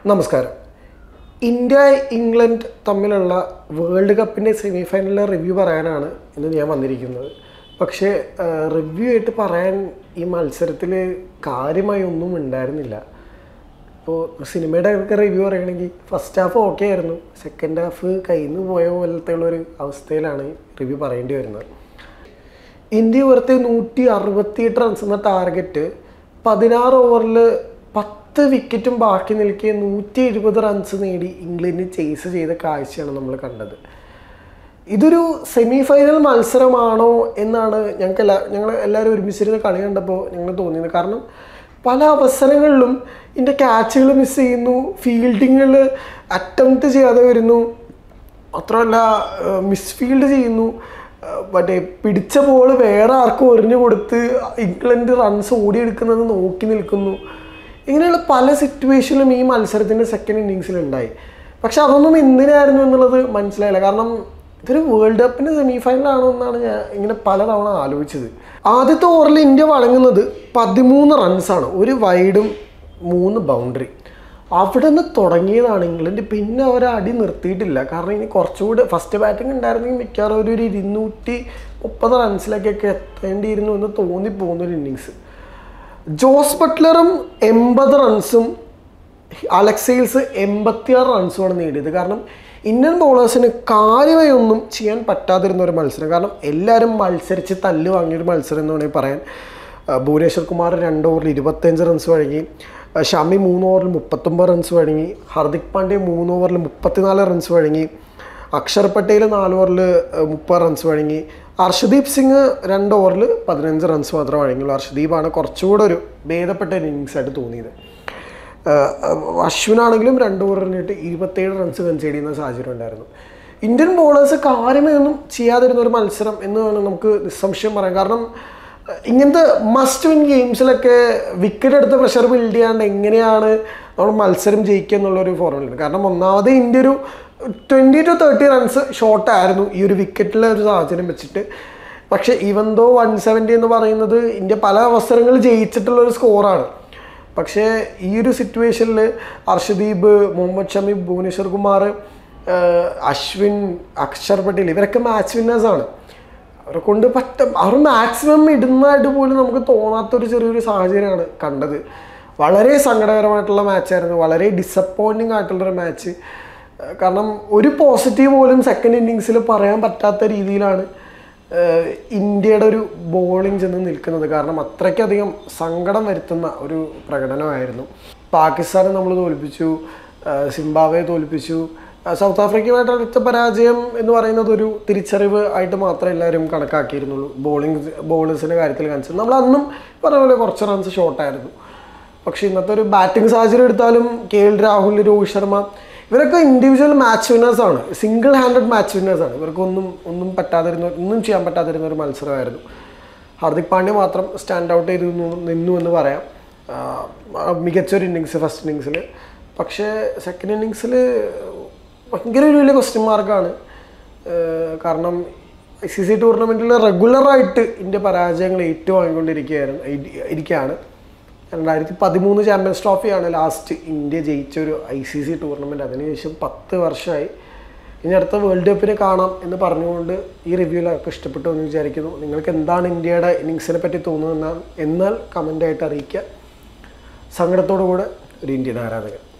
നമസ്കാരം India England തമ്മിലുള്ള world കപ്പിൻ്റെ സെമി ഫൈനലിലെ റിവ്യൂ പറയാനാണ് ഇന്ന് ഞാൻ വന്നിരിക്കുന്നത് പക്ഷേ റിവ്യൂ ആയിട്ട് പറയാൻ ഈ മത്സരത്തിൽ കാര്യമായി ഒന്നും ഉണ്ടായിരുന്നില്ല ഇപ്പോൾ സിനിമയുടെ ഒക്കെ റിവ്യൂ പറയുകയാണെങ്കിൽ ഫസ്റ്റ് ഹാഫ് ഓക്കെ ആയിരുന്നു സെക്കൻഡ് ഹാഫ് കയ്യിൽ നിന്ന് പോയ പോലത്തെ ഉള്ളൊരു അവസ്ഥയിലാണ് റിവ്യൂ പറയേണ്ടി വരുന്നത് ഇന്ത്യ ഉയർത്തിയ നൂറ്റി അറുപത്തിയെട്ട് റൺസ് എന്ന ടാർഗറ്റ് പതിനാറ് ഓവറിൽ പത്ത് വിക്കറ്റും ബാക്കി നിൽക്കെ നൂറ്റി എഴുപത് റൺസ് നേടി ഇംഗ്ലണ്ടിന് ചേസ് ചെയ്ത കാഴ്ചയാണ് നമ്മൾ കണ്ടത് ഇതൊരു സെമി ഫൈനൽ മത്സരമാണോ എന്നാണ് ഞങ്ങൾക്ക് എല്ലാ ഞങ്ങൾ എല്ലാവരും ഒരുമിച്ചിരുന്ന് കളി കണ്ടപ്പോൾ ഞങ്ങൾ തോന്നിയത് കാരണം പല അവസരങ്ങളിലും ഇതിൻ്റെ ക്യാച്ചുകൾ മിസ് ചെയ്യുന്നു ഫീൽഡിങ്ങിൽ അറ്റംപ്റ്റ് ചെയ്യാതെ വരുന്നു മാത്രമല്ല മിസ്ഫീൽഡ് ചെയ്യുന്നു ഏഹ് മറ്റേ പിടിച്ച ബോൾ വേറെ ആർക്കും എറിഞ്ഞു കൊടുത്ത് ഇംഗ്ലണ്ട് റൺസ് ഓടിയെടുക്കുന്നത് നോക്കി നിൽക്കുന്നു ഇങ്ങനെയുള്ള പല സിറ്റുവേഷനിലും ഈ മത്സരത്തിൻ്റെ സെക്കൻഡ് ഇന്നിങ്സിൽ ഉണ്ടായി പക്ഷെ അതൊന്നും എന്തിനായിരുന്നു എന്നുള്ളത് മനസ്സിലായില്ല കാരണം ഇതൊരു വേൾഡ് കപ്പിൻ്റെ സെമി ഫൈനലാണോ എന്നാണ് ഞാൻ ഇങ്ങനെ പലതവണ ആലോചിച്ചത് ആദ്യത്തെ ഓവറിൽ ഇന്ത്യ വഴങ്ങുന്നത് പതിമൂന്ന് റൺസാണ് ഒരു വൈഡും മൂന്ന് ബൗണ്ടറി അവിടെ നിന്ന് തുടങ്ങിയതാണ് ഇംഗ്ലണ്ട് പിന്നെ അവർ അടി നിർത്തിയിട്ടില്ല കാരണം ഇനി കുറച്ചുകൂടി ഫസ്റ്റ് ബാറ്റിംഗ് ഉണ്ടായിരുന്നെങ്കിൽ മിക്കവാറും ഒരു ഒരു ഇരുന്നൂറ്റി മുപ്പത് റൺസിലേക്കൊക്കെ എത്തേണ്ടിയിരുന്നു എന്ന് തോന്നിപ്പോകുന്ന ഒരു ഇന്നിങ്സ് ജോസ് ബട്ട്ലറും എൺപത് റൺസും അലക്സൈൽസ് എൺപത്തിയാറ് റൺസുമാണ് നേടിയത് കാരണം ഇന്ത്യൻ ബൗളേഴ്സിന് കാര്യമായി ഒന്നും ചെയ്യാൻ പറ്റാതിരുന്ന ഒരു മത്സരം കാരണം എല്ലാവരും മത്സരിച്ച് തല്ല് വാങ്ങിയൊരു മത്സരം എന്ന് വേണമെങ്കിൽ പറയാൻ ആ, ഭുവനേശ്വർ കുമാർ രണ്ട് ഓവറിൽ ഇരുപത്തഞ്ച് റൺസ് വഴങ്ങി ആ, ഷമി മൂന്ന് ഓവറിൽ മുപ്പത്തൊമ്പത് റൺസ് വഴങ്ങി ഹർദിക് പാണ്ഡ്യ മൂന്ന് ഓവറിൽ മുപ്പത്തിനാല് റൺസ് വഴങ്ങി അക്ഷർ പട്ടേൽ നാല് ഓവറിൽ മുപ്പത് റൺസ് വഴങ്ങി അർഷദീപ് സിംഗ് രണ്ട് ഓവറിൽ പതിനഞ്ച് റൺസ് മാത്രമേ വഴങ്ങിയുള്ളൂ അർഷദീപാണ് കുറച്ചുകൂടെ ഒരു ഭേദപ്പെട്ട ഒരു ഇന്നിങ്സ് ആയിട്ട് തോന്നിയത് ആഹ് അശ്വിനാണെങ്കിലും രണ്ട് ഓവർ എറിഞ്ഞിട്ട് ഇരുപത്തേഴ് റൺസ് കൺസീഡ് ചെയ്യുന്ന സാഹചര്യം ഉണ്ടായിരുന്നു ഇന്ത്യൻ ബോളേഴ്സ് കാര്യമായി ഒന്നും ചെയ്യാതിരുന്ന ഒരു മത്സരം എന്ന് വേണം നമുക്ക് നിസ്സംശയം പറയാം കാരണം അഹ് ഇങ്ങനത്തെ മസ്റ്റ് വിൻ ഗെയിംസിലൊക്കെ വിക്കറ്റ് എടുത്ത് പ്രഷർ ബിൽഡ് ചെയ്യാണ്ട് എങ്ങനെയാണ് നമ്മൾ മത്സരം ജയിക്കുക എന്നുള്ളൊരു ഫോർമുലയാണ് കാരണം ഒന്നാമത് ഇന്ത്യ ഒരു ട്വൻറ്റി ടു തേർട്ടി റൺസ് ഷോർട്ടായിരുന്നു ഈ ഒരു വിക്കറ്റിലെ ഒരു സാഹചര്യം വെച്ചിട്ട് പക്ഷേ ഈവൻ ദോ വൺ സെവൻറ്റി എന്ന് പറയുന്നത് ഇന്ത്യ പല അവസരങ്ങളിൽ ജയിച്ചിട്ടുള്ള ഒരു സ്കോറാണ് പക്ഷേ ഈ ഒരു സിറ്റുവേഷനിൽ അർഷദീപ് മുഹമ്മദ് ഷമി ഭുവനേശ്വർ കുമാർ ആഹ് അശ്വിൻ അക്ഷർ പട്ടേൽ ഇവരൊക്കെ മാച്ച് വിന്നേഴ്സാണ് അവരെ കൊണ്ട് പറ്റ അവർ മാക്സിമം ഇടുന്നതായിട്ട് പോലും നമുക്ക് തോന്നാത്തൊരു ചെറിയൊരു സാഹചര്യമാണ് കണ്ടത് വളരെ സങ്കടകരമായിട്ടുള്ള മാച്ചായിരുന്നു വളരെ ഡിസപ്പോയിൻറ്റിംഗ് ആയിട്ടുള്ളൊരു മാച്ച് കാരണം ഒരു പോസിറ്റീവ് പോലും സെക്കൻഡ് ഇന്നിങ്സിൽ പറയാൻ പറ്റാത്ത രീതിയിലാണ് ഏഹ് ഇന്ത്യയുടെ ഒരു ബോളിംഗ് ചെന്ന് നിൽക്കുന്നത് കാരണം അത്രയ്ക്കധികം സങ്കടം വരുത്തുന്ന ഒരു പ്രകടനമായിരുന്നു പാകിസ്ഥാനെ നമ്മൾ തോൽപ്പിച്ചു ഏഹ് സിംബാബ്വെ തോൽപ്പിച്ചു ഏഹ് സൗത്ത് ആഫ്രിക്കയുമായിട്ട് അടുത്ത പരാജയം എന്ന് പറയുന്നത് ഒരു തിരിച്ചറിവ് ആയിട്ട് മാത്രമേ എല്ലാവരും കണക്കാക്കിയിരുന്നുള്ളൂ ബോളിംഗ് ബോളേഴ്സിൻ്റെ കാര്യത്തിൽ കാണിച്ചത് നമ്മൾ അന്നും പറഞ്ഞ പോലെ കുറച്ച് റൺസ് ഷോർട്ടായിരുന്നു പക്ഷേ ഇന്നത്തെ ഒരു ബാറ്റിംഗ് സാഹചര്യം എടുത്താലും കെ എൽ രാഹുൽ രോഹിത് ശർമ്മ ഇവരൊക്കെ ഇൻഡിവിജ്വൽ മാച്ച് വിന്നേഴ്സ് ആണ് സിംഗിൾ ഹാൻഡഡ് മാച്ച് വിന്നേഴ്സ് ആണ് ഇവർക്കൊന്നും ഒന്നും പറ്റാതിരുന്ന ഒന്നും ചെയ്യാൻ പറ്റാതിരുന്ന ഒരു മത്സരമായിരുന്നു ഹാർദിക് പാണ്ഡ്യ മാത്രം സ്റ്റാൻഡ് ഔട്ട് ചെയ്തു നിന്നു- നിന്നു എന്ന് പറയാം ആഹ് മികച്ചൊരു ഇന്നിങ്സ് ഫസ്റ്റ് ഇന്നിങ്സിൽ പക്ഷേ സെക്കൻഡ് ഇന്നിങ്സിൽ ഭയങ്കര ഒരു വലിയ ക്വസ്റ്റ്യൻ മാർക്കാണ് കാരണം ഐ സി സി ടൂർണമെൻറ്റിൽ റെഗുലറായിട്ട് ഇന്ത്യ പരാജയങ്ങൾ ഏറ്റുവാങ്ങിക്കൊണ്ടിരിക്കുകയായിരുന്നു ഇരി- ഇരിക്കുകയാണ് രണ്ടായിരത്തി പതിമൂന്ന് ചാമ്പ്യൻസ് ട്രോഫിയാണ് ലാസ്റ്റ് ഇന്ത്യ ജയിച്ച ഒരു ഐ സി സി ടൂർണമെൻറ്റ് അതിനുശേഷം പത്ത് വർഷമായി ഇനി അടുത്ത വേൾഡ് കപ്പിന് കാണാം എന്ന് പറഞ്ഞുകൊണ്ട് ഈ റിവ്യൂ എല്ലാവർക്കും ഇഷ്ടപ്പെട്ടു എന്ന് വിചാരിക്കുന്നു നിങ്ങൾക്ക് എന്താണ് ഇന്ത്യയുടെ ഇന്നിങ്സിനെ പറ്റി തോന്നുന്നത് എന്നാൽ കമൻ്റായിട്ട് അറിയിക്കുക സങ്കടത്തോടു കൂടെ ഒരു ഇന്ത്യൻ ആരാധകൻ